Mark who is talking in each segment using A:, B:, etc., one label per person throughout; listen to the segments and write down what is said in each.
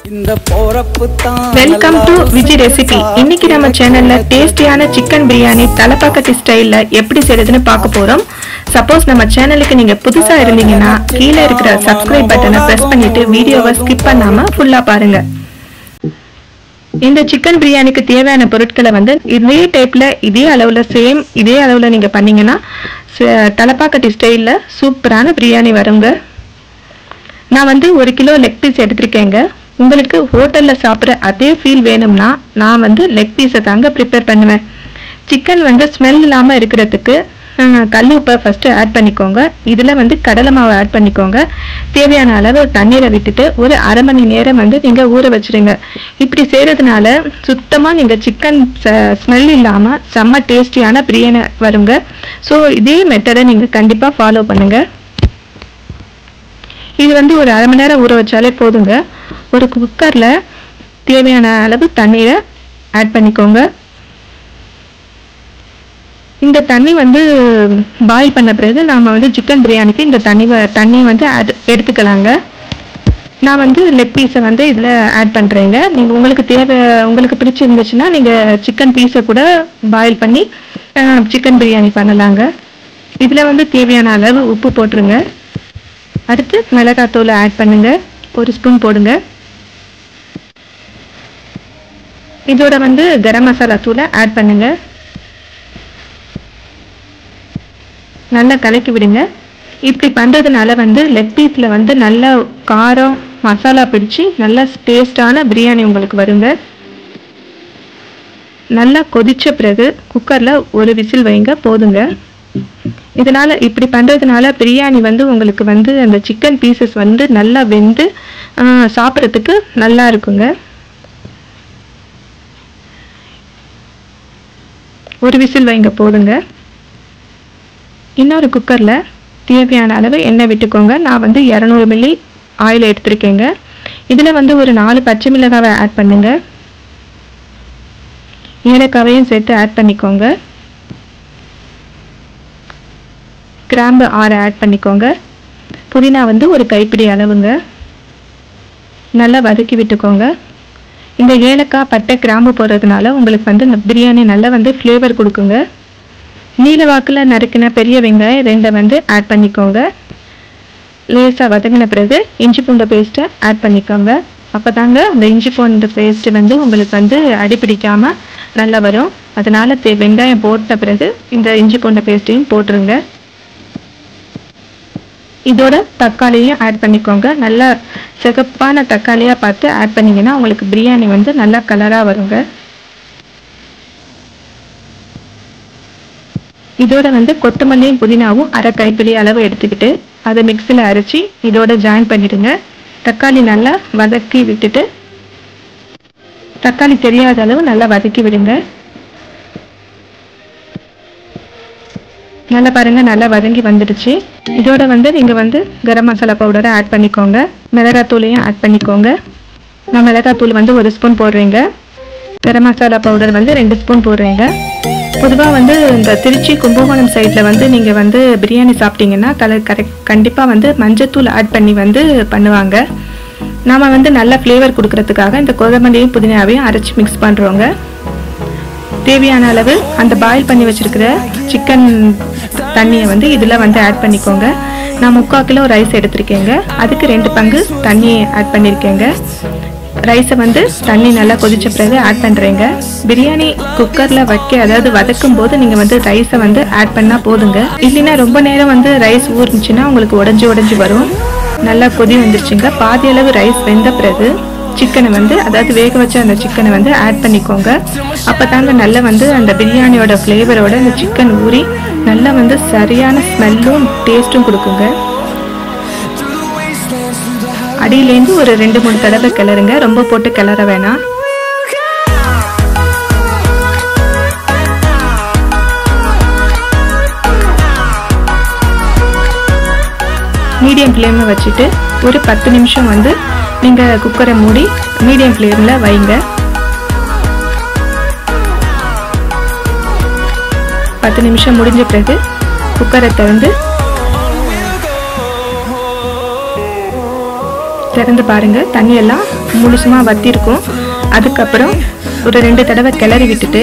A: இந்த போறப்பு தான்
B: வெல்கம் டு விஜய் ரெசிபி இன்னைக்கு நம்ம சேனல்ல டேஸ்டியான சிக்கன் பிரியாணி தலப்பாக்கட்டி ஸ்டைல்ல எப்படி செய்யறதுன்னு பார்க்க போறோம் சப்போஸ் நம்ம சேனலுக்கு நீங்க புதுசா இருந்தீங்கன்னா கீழே இருக்கிற சப்ஸ்கிரைப் பட்டனை பிரஸ் பண்ணிட்டு வீடியோவை ஸ்கிப் பண்ணாம ஃபுல்லா பாருங்க இந்த சிக்கன் பிரியாணிக்கு தேவையான பொருட்களை வந்து இதே டைப்ல இதே அளவுல சேம் இதே அளவுல நீங்க பண்ணீங்கன்னா ச- தலப்பாக்கட்டி ஸ்டைல்ல சூப்பரான பிரியாணி வருங்க நான் வந்து ஒரு கிலோ லெக் பீஸ் எடுத்திருக்கேங்க உங்களுக்கு ஹோட்டலில் சாப்பிட்ற அதே ஃபீல் வேணும்னா நான் வந்து லெக் பீஸை தாங்க ப்ரிப்பேர் பண்ணுவேன் சிக்கன் வந்து ஸ்மெல் இல்லாமல் இருக்கிறதுக்கு அஹ், கல் உப்பை ஃபஸ்ட்டு ஆட் பண்ணிக்கோங்க இதில் வந்து கடலை மாவை ஆட் பண்ணிக்கோங்க தேவையான அளவு தண்ணீரை விட்டுட்டு ஒரு அரை மணி நேரம் வந்து நீங்கள் ஊற வச்சிடுங்க இப்படி செய்கிறதுனால சுத்தமாக நீங்கள் சிக்கன் ஸ்மெல் இல்லாமல் செம்ம டேஸ்டியான பிரியாணி வருங்க ஸோ இதே மெத்தடை நீங்கள் கண்டிப்பாக ஃபாலோ பண்ணுங்கள் இது வந்து ஒரு அரை மணி நேரம் ஊற வச்சாலே போதுங்க ஒரு குக்கரில் தேவையான அளவு தண்ணீரை ஆட் பண்ணிக்கோங்க இந்த தண்ணி வந்து பாயில் பண்ண பிறகு நாம் வந்து சிக்கன் பிரியாணிக்கு இந்த தண்ணி வ- தண்ணி வந்து add எடுத்துக்கலாங்க நான் வந்து லெக் பீஸை வந்து இதில் ஆட் பண்ணுறேங்க நீங்கள் உங்களுக்கு தேவை உங்களுக்கு பிடிச்சிருந்துச்சுன்னா நீங்கள் சிக்கன் பீஸை கூட பாயில் பண்ணி சிக்கன் பிரியாணி பண்ணலாங்க இதில் வந்து தேவையான அளவு உப்பு போட்டுருங்க அடுத்து மிளகாத்தூளை ஆட் பண்ணுங்க ஒரு ஸ்பூன் போடுங்க இதோட வந்து கரம் மசாலா தூளை ஆட் பண்ணுங்க நல்லா கலக்கி விடுங்க இப்படி பண்றதுனால வந்து லெக் பீஸ்ல வந்து நல்ல காரம் மசாலா பிடிச்சி நல்ல டேஸ்டான பிரியாணி உங்களுக்கு வருங்க நல்லா கொதிச்ச பிறகு குக்கர்ல ஒரு விசில் வைங்க போதுங்க இதனால இப்படி பண்றதுனால பிரியாணி வந்து உங்களுக்கு வந்து அந்த சிக்கன் பீசஸ் வந்து நல்லா வெந்து ஆஹ், சாப்பிட்றதுக்கு நல்லா இருக்குங்க ஒரு விசில் வைங்க போதுங்க இன்னொரு குக்கர்ல தேவையான அளவு எண்ணெய் விட்டுக்கோங்க நான் வந்து இரநூறு மில்லி ஆயில் எடுத்திருக்கேங்க இதுல வந்து ஒரு நாலு பச்சை மிளகாவை ஆட் பண்ணுங்க ஏலக்காவையும் சேர்த்து ஆட் பண்ணிக்கோங்க கிராம்பு ஆறு ஆட் பண்ணிக்கோங்க புதினா வந்து ஒரு கைப்பிடி அளவுங்க நல்லா வதக்கி விட்டுக்கோங்க இந்த ஏலக்காய் பட்டை கிராம்பு போடுறதுனால உங்களுக்கு வந்து இந்த பிரியாணி நல்லா வந்து ஃப்ளேவர் கொடுக்குங்க நீல வாக்கில் நறுக்கின பெரிய வெங்காயம் ரெண்டை வந்து ஆட் பண்ணிக்கோங்க லேசாக வதங்கின பிறகு இஞ்சி பூண்டு பேஸ்ட்டை ஆட் பண்ணிக்கோங்க அப்போ தாங்க அந்த இஞ்சி பூண்டு பேஸ்ட் வந்து உங்களுக்கு வந்து அடிப்பிடிக்காம நல்லா வரும் அதனால தே வெங்காயம் போட்ட பிறகு இந்த இஞ்சி பூண்டு பேஸ்ட்டையும் போட்டுருங்க இதோட தக்காளியும் ஆட் பண்ணிக்கோங்க நல்லா சிகப்பான தக்காளியாக பார்த்து ஆட் பண்ணீங்கன்னா உங்களுக்கு பிரியாணி வந்து நல்லா கலராக வருங்க இதோட வந்து கொத்தமல்லியும் புதினாவும் அரை கைப்பிடி அளவு எடுத்துக்கிட்டு அதை மிக்ஸியில் அரைச்சி இதோட ஜாயின் பண்ணிடுங்க தக்காளி நல்லா வதக்கி விட்டுட்டு தக்காளி தெரியாத அளவு நல்லா வதக்கி விடுங்க நல்லா பாருங்க நல்லா வதங்கி வந்துடுச்சு இதோட வந்து நீங்க வந்து கரம் மசாலா பவுடரை ஆட் பண்ணிக்கோங்க மிளகாத்தூளையும் ஆட் பண்ணிக்கோங்க நான் மிளகாத்தூள் வந்து ஒரு ஸ்பூன் போடுறேங்க கரம் மசாலா பவுடர் வந்து ரெண்டு ஸ்பூன் போடுறேங்க பொதுவாக வந்து இந்த திருச்சி கும்பகோணம் சைடில் வந்து நீங்கள் வந்து பிரியாணி சாப்பிட்டீங்கன்னா கலர் கரெக்ட் கண்டிப்பாக வந்து மஞ்சத்தூள் ஆட் பண்ணி வந்து பண்ணுவாங்க நாம வந்து நல்ல ஃப்ளேவர் கொடுக்கறதுக்காக இந்த கொத்தமல்லியும் புதினாவையும் அரைச்சி மிக்ஸ் பண்ணுறோங்க தேவையான அளவு அந்த பாயில் பண்ணி வச்சிருக்கிற சிக்கன் தண்ணியை வந்து இதில் வந்து ஆட் பண்ணிக்கோங்க நான் முக்கால் கிலோ ரைஸ் எடுத்திருக்கேங்க அதுக்கு ரெண்டு பங்கு தண்ணி ஆட் பண்ணியிருக்கேங்க ரைஸை வந்து தண்ணி நல்லா கொதிச்ச பிறகு ஆட் பண்ணுறேங்க பிரியாணி குக்கரில் வைக்க அதாவது வதக்கும் போது நீங்கள் வந்து ரைஸை வந்து ஆட் பண்ணால் போதுங்க இல்லைன்னா ரொம்ப நேரம் வந்து ரைஸ் ஊறிச்சுன்னா உங்களுக்கு உடஞ்சி உடஞ்சி வரும் நல்லா கொதி வந்துருச்சுங்க பாதி அளவு ரைஸ் வெந்த பிறகு சிக்கனை வந்து அதாவது வேக வச்ச அந்த சிக்கனை வந்து ஆட் பண்ணிக்கோங்க அப்போ தாங்க நல்லா வந்து அந்த பிரியாணியோட ஃப்ளேவரோட அந்த சிக்கன் ஊறி நல்லா வந்து சரியான ஸ்மெல்லும் டேஸ்ட்டும் கொடுக்குங்க அடியிலேருந்து ஒரு ரெண்டு மூணு தடவை கிளறுங்க ரொம்ப போட்டு கிளற வேணாம் மீடியம் ஃப்ளேமில் வச்சுட்டு ஒரு பத்து நிமிஷம் வந்து நீங்கள் குக்கரை மூடி மீடியம் ஃப்ளேமில் வைங்க பத்து நிமிஷம் முடிஞ்ச பிறகு குக்கரை திறந்து திறந்து பாருங்க தண்ணி எல்லாம் முழுசுமா வத்திருக்கும் அதுக்கப்புறம் ஒரு ரெண்டு தடவை கிளறி விட்டுட்டு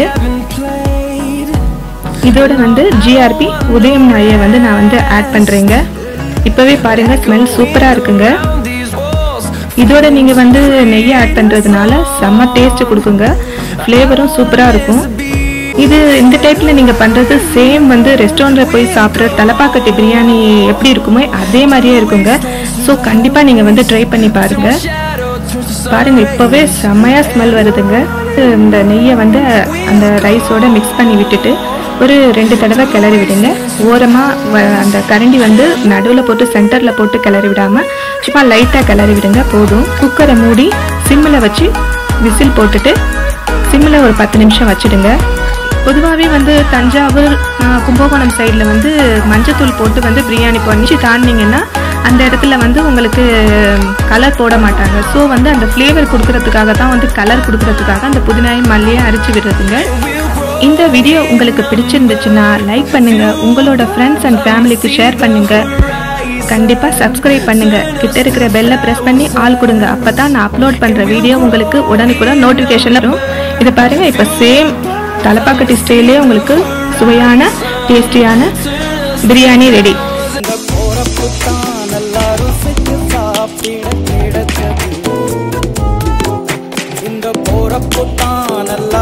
B: இதோட வந்து ஜிஆர்பி உதயம் நாயை வந்து நான் வந்து ஆட் பண்ணுறேங்க இப்போவே பாருங்க ஸ்மெல் சூப்பராக இருக்குங்க இதோட நீங்கள் வந்து நெய்யை ஆட் பண்ணுறதுனால செம்ம டேஸ்ட் கொடுக்குங்க ஃப்ளேவரும் சூப்பராக இருக்கும் இது இந்த டைப்பில் நீங்கள் பண்ணுறது சேம் வந்து ரெஸ்டாரண்ட்டில் போய் சாப்பிட்ற தலப்பாக்கட்டு பிரியாணி எப்படி இருக்குமோ அதே மாதிரியே இருக்குங்க ஸோ கண்டிப்பாக நீங்கள் வந்து ட்ரை பண்ணி பாருங்கள் பாருங்க இப்போவே செம்மையாக ஸ்மெல் வருதுங்க இந்த நெய்யை வந்து அந்த ரைஸோட மிக்ஸ் பண்ணி விட்டுட்டு ஒரு ரெண்டு தடவை கிளறி விடுங்க ஓரமாக அந்த கரண்டி வந்து நடுவில் போட்டு சென்டரில் போட்டு கிளறி விடாமல் சும்மா லைட்டாக கிளறி விடுங்க போதும் குக்கரை மூடி சிம்மில் வச்சு விசில் போட்டுட்டு சிம்மில் ஒரு பத்து நிமிஷம் வச்சுடுங்க பொதுவாகவே வந்து தஞ்சாவூர் ஆஹ், கும்பகோணம் சைடில் வந்து மஞ்சத்தூள் போட்டு வந்து பிரியாணி பண்ணி தாண்டிங்கன்னா அந்த இடத்துல வந்து உங்களுக்கு கலர் போட மாட்டாங்க ஸோ வந்து அந்த ஃப்ளேவர் கொடுக்கறதுக்காக தான் வந்து கலர் கொடுக்கறதுக்காக அந்த புதினாயும் மல்லியை அரைச்சி விடுறதுங்க இந்த வீடியோ உங்களுக்கு பிடிச்சிருந்துச்சுன்னா லைக் பண்ணுங்க உங்களோட ஃப்ரெண்ட்ஸ் அண்ட் ஃபேமிலிக்கு ஷேர் பண்ணுங்க கண்டிப்பா சப்ஸ்கிரைப் பண்ணுங்க கிட்ட இருக்கிற பெல்லை பிரஸ் பண்ணி ஆள் கொடுங்க அப்பதான் நான் அப்லோட் பண்ற வீடியோ உங்களுக்கு உடனுக்குடன் நோட்டிஃபிகேஷன்ல வரும் இது பாருங்க இப்போ சேம் தலப்பாக்கட்டி ஸ்டைலே உங்களுக்கு சுவையான டேஸ்டியான பிரியாணி ரெடி
A: இந்த போறப்பு தான் எல்லாரும் செஞ்சு சாப்பிட கிடைச்சது இந்த போறப்பு தான் நல்லா